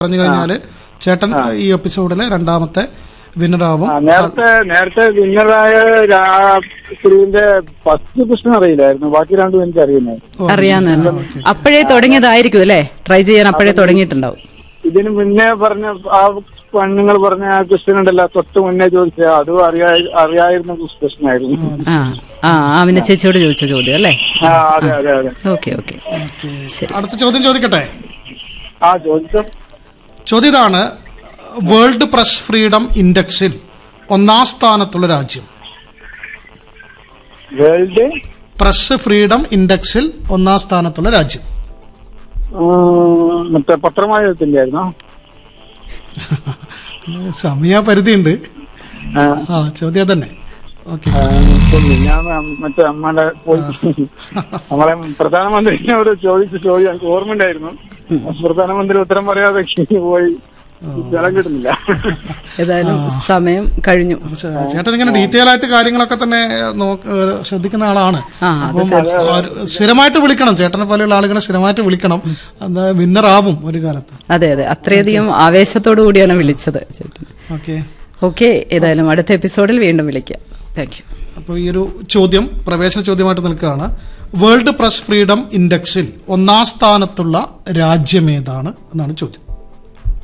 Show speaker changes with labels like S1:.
S1: പറഞ്ഞു കഴിഞ്ഞാല് ചേട്ടൻ ഈ എപ്പിസോഡിലെ രണ്ടാമത്തെ വിന്നറാവും
S2: ആ, നേരത്തെ നേരത്തെ വിന്നറായ രാത്രിന്റെ ഫസ്റ്റ് ക്വസ്റ്റൻ അറിയില്ലായിരുന്നു ബാക്കി രണ്ടും എനിക്ക് അറിയുന്നത്
S3: അറിയാവുന്ന അപ്പോഴേ തുടങ്ങിയതായിരിക്കും അല്ലേ ട്രൈ ചെയ്യാൻ അപ്പോഴേ തുടങ്ങിയിട്ടുണ്ടാവും
S2: ഇതിന് മുന്നേ പറഞ്ഞ ആ പെണ്ണുങ്ങൾ പറഞ്ഞ ആ ക്വസ്റ്റ്യൻ ഉണ്ടല്ലോ തൊട്ട് മുന്നേ ചോദിച്ച അതും അറിയാ അറിയായിരുന്ന ക്വസ്റ്റ്യൻ ആയിരുന്നു
S3: ആ ആ ആമിന ചേച്ചിയോട് ചോദിച്ച ചോദ്യം അല്ലേ
S2: ആ അതെ അതെ അതെ
S3: ഓക്കെ ഓക്കെ ശരി
S1: അടുത്ത ചോദ്യം ചോദിക്കട്ടെ
S2: ആ ചോദിച്ച
S1: ചോദ്യം ഇതാണ് വേൾഡ് പ്രസ് ഫ്രീഡം ഇൻഡെക്സിൽ ഒന്നാം സ്ഥാനത്തുള്ള രാജ്യം
S2: വേൾഡ്
S1: പ്രസ് ഫ്രീഡം ഇൻഡെക്സിൽ ഒന്നാം സ്ഥാനത്തുള്ള രാജ്യം
S2: മറ്റേ പത്രമായത്തില്ലായിരുന്നോ
S1: സമയപരിധി ഉണ്ട് ആ ചോദ്യം തന്നെ ഓക്കെ
S2: ഞാൻ മറ്റേ അമ്മയുടെ പോയി നമ്മളെ പ്രധാനമന്ത്രിയോട് ചോദിച്ച ചോദ്യം എനിക്ക് ഓർമ്മയുണ്ടായിരുന്നു പ്രധാനമന്ത്രി ഉത്തരം പറയാതെ പോയി സ്ഥലം കിട്ടുന്നില്ല
S3: ഏതായാലും സമയം കഴിഞ്ഞു
S1: ചേട്ടൻ ഇങ്ങനെ ഡീറ്റെയിൽ ആയിട്ട് കാര്യങ്ങളൊക്കെ തന്നെ നോക്ക ഏഹ് ശ്രദ്ധിക്കുന്ന ആളാണ്
S3: ആ അത്
S1: അപ്പം ഒരു സ്ഥിരമായിട്ട് വിളിക്കണം ചേട്ടനെ പോലെയുള്ള ആളുകളെ സ്ഥിരമായിട്ട് വിളിക്കണം എന്താ വിന്നർ ആവും ഒരു കാലത്ത്
S3: അതെ അതെ അത്രയധികം ആവേശത്തോടു കൂടിയാണ് വിളിച്ചത് ചേട്ടൻ
S1: ഓക്കെ
S3: ഓക്കെ ഏതായാലും അടുത്ത എപ്പിസോഡിൽ വീണ്ടും വിളിക്കാം താങ്ക് യു
S1: അപ്പോൾ ഈ ഒരു ചോദ്യം പ്രവേശന ചോദ്യമായിട്ട് നിൽക്കുകയാണ് വേൾഡ് പ്രസ് ഫ്രീഡം ഇൻഡെക്സിൽ ഒന്നാം സ്ഥാനത്തുള്ള രാജ്യം ഏതാണ് എന്നാണ് ചോദ്യം